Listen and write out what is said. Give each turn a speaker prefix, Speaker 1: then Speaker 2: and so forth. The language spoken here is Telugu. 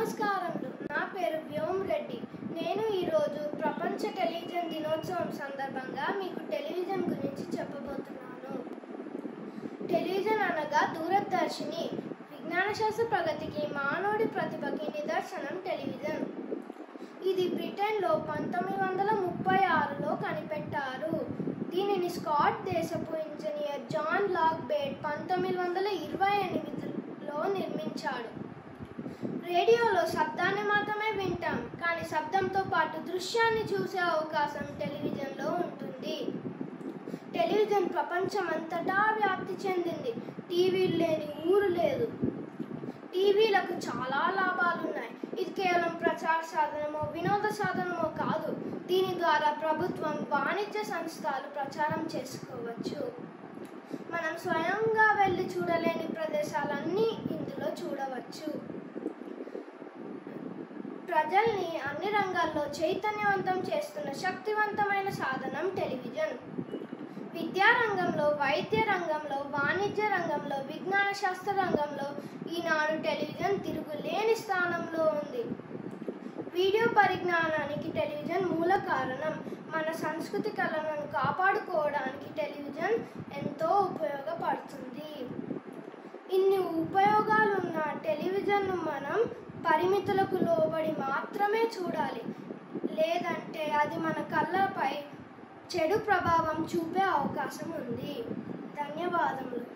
Speaker 1: నమస్కారములు నా పేరు వ్యోమ్ రెడ్డి నేను ఈరోజు ప్రపంచ టెలివిజన్ దినోత్సవం సందర్భంగా మీకు టెలివిజన్ గురించి చెప్పబోతున్నాను టెలివిజన్ అనగా దూరదర్శిని విజ్ఞాన శాస్త్ర ప్రగతికి మానవుడి ప్రతిభకి నిదర్శనం టెలివిజన్ ఇది బ్రిటన్లో పంతొమ్మిది వందల ముప్పై ఆరులో కనిపెట్టారు దీనిని స్కాట్ దేశపు ఇంజనీర్ జాన్ లాక్ బేట్ పంతొమ్మిది వందల ఇరవై ఎనిమిదిలో నిర్మించాడు రేడియోలో శబ్దాన్ని మాత్రమే వింటాం కానీ శబ్దంతో పాటు దృశ్యాన్ని చూసే అవకాశం టెలివిజన్లో ఉంటుంది టెలివిజన్ ప్రపంచమంతటా వ్యాప్తి చెందింది టీవీలు లేని ఊరు లేదు టీవీలకు చాలా లాభాలు ఉన్నాయి ఇది కేవలం ప్రచార సాధనమో వినోద సాధనమో కాదు దీని ద్వారా ప్రభుత్వం వాణిజ్య సంస్థలు ప్రచారం చేసుకోవచ్చు మనం స్వయంగా వెళ్ళి చూడలేని ప్రదేశాలన్నీ ఇందులో చూడవచ్చు ప్రజల్ని అన్ని రంగాల్లో చైతన్యవంతం చేస్తున్న శక్తివంతమైన సాధనం టెలివిజన్ విద్యా రంగంలో వైద్య రంగంలో వాణిజ్య రంగంలో విజ్ఞాన శాస్త్ర రంగంలో ఈనాడు టెలివిజన్ తిరుగులేని స్థానంలో ఉంది వీడియో పరిజ్ఞానానికి టెలివిజన్ మూల కారణం మన సంస్కృతి కళలను కాపాడుకోవడానికి టెలివిజన్ ఎంతో ఉపయోగపడుతుంది ఇన్ని ఉపయోగాలున్న టెలివిజన్ను మనం పరిమితులకు లోబడి మాత్రమే చూడాలి లేదంటే అది మన కళ్ళపై చెడు ప్రభావం చూపే అవకాశం ఉంది ధన్యవాదములు